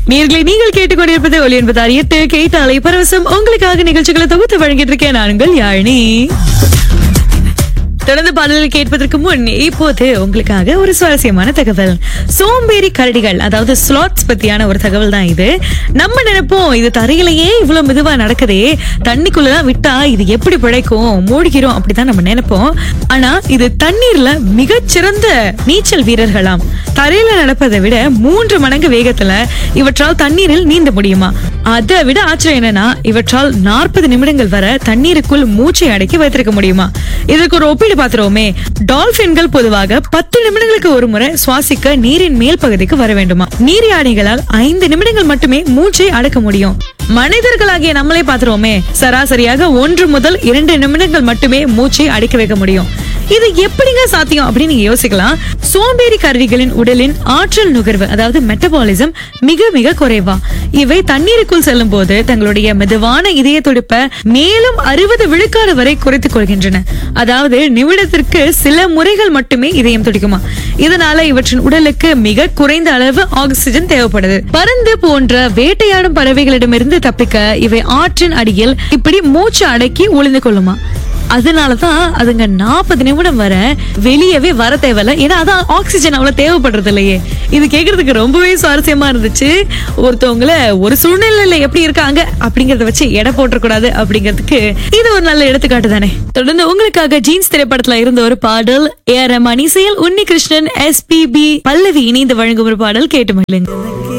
நேர்களை நீங்கள் கேட்டுக்கொண்டிருப்பது ஒலி என்பது அறியட்டு கேட்டாலை பரவசம் உங்களுக்காக நிகழ்ச்சிகளை தொகுத்து வழங்கிட்டு இருக்கேன் நான் உங்கள் யாழினி தொடர்ந்து பாடல்கள் கேட்பதற்கு முன் இப்போது உங்களுக்காக ஒரு சுவாரஸ்யமான தகவல் சோம்பேறி கரடிகள் அதாவது ஸ்லாட்ஸ் பத்தியான ஒரு தகவல் தான் இது நம்ம நினைப்போம் இது தரையிலேயே இவ்வளவு மெதுவா நடக்குதே தண்ணிக்குள்ளதான் விட்டா இது எப்படி பிழைக்கும் மூழ்கிறோம் அப்படிதான் நம்ம நினைப்போம் ஆனா இது தண்ணீர்ல மிகச்சிறந்த நீச்சல் வீரர்களாம் தரையில நடப்பதை விட மூன்று மடங்கு வேகத்துல இவற்றால் தண்ணீரில் நீந்த முடியுமா அதை விட ஆச்சரியம் என்னன்னா இவற்றால் நாற்பது நிமிடங்கள் வரை தண்ணீருக்குள் மூச்சை அடக்கி வைத்திருக்க முடியுமா இதற்கு ஒரு ஒப்பீடு பாத்துருவோமே டால்பின்கள் பொதுவாக பத்து நிமிடங்களுக்கு ஒரு முறை சுவாசிக்க நீரின் மேல் பகுதிக்கு வர வேண்டுமா நீர் யானைகளால் ஐந்து நிமிடங்கள் மட்டுமே மூச்சை அடக்க முடியும் மனிதர்களாகிய நம்மளே பாத்துருவோமே சராசரியாக ஒன்று முதல் இரண்டு நிமிடங்கள் மட்டுமே மூச்சை அடக்கி வைக்க முடியும் இது எப்படிங்க சாத்தியம் அப்படின்னு நீங்க யோசிக்கலாம் சோம்பேறி கருவிகளின் உடலின் ஆற்றல் நுகர்வு அதாவது மெட்டபாலிசம் மிக மிக குறைவா இவை தண்ணீருக்குள் செல்லும் போது தங்களுடைய மெதுவான இதய துடிப்பை மேலும் அறுபது விழுக்காடு வரை குறைத்துக் கொள்கின்றன அதாவது நிமிடத்திற்கு சில முறைகள் மட்டுமே இதயம் துடிக்குமா இதனால இவற்றின் உடலுக்கு மிக குறைந்த அளவு ஆக்சிஜன் தேவைப்படுது பருந்து போன்ற வேட்டையாடும் பறவைகளிடமிருந்து தப்பிக்க இவை ஆற்றின் அடியில் இப்படி மூச்சு அடக்கி ஒளிந்து கொள்ளுமா அதனாலதான் அதுங்க நாற்பது நிமிடம் வர வெளியவே வர தேவையில்ல ஏன்னா அதான் ஆக்சிஜன் அவ்வளவு தேவைப்படுறது இல்லையே இது கேக்குறதுக்கு ரொம்பவே சுவாரஸ்யமா இருந்துச்சு ஒருத்தவங்கள ஒரு சூழ்நிலையில எப்படி இருக்காங்க அப்படிங்கறத வச்சு எடை போட்டக்கூடாது அப்படிங்கிறதுக்கு இது ஒரு நல்ல எடுத்துக்காட்டு தானே தொடர்ந்து உங்களுக்காக ஜீன்ஸ் திரைப்படத்துல இருந்த ஒரு பாடல் ஏ ஆர் ரஹ்மான் இசையில் உன்னி கிருஷ்ணன் எஸ்பிபி பல்லவி இணைந்து வழங்கும் ஒரு பாடல் கேட்டு மகிழுங்க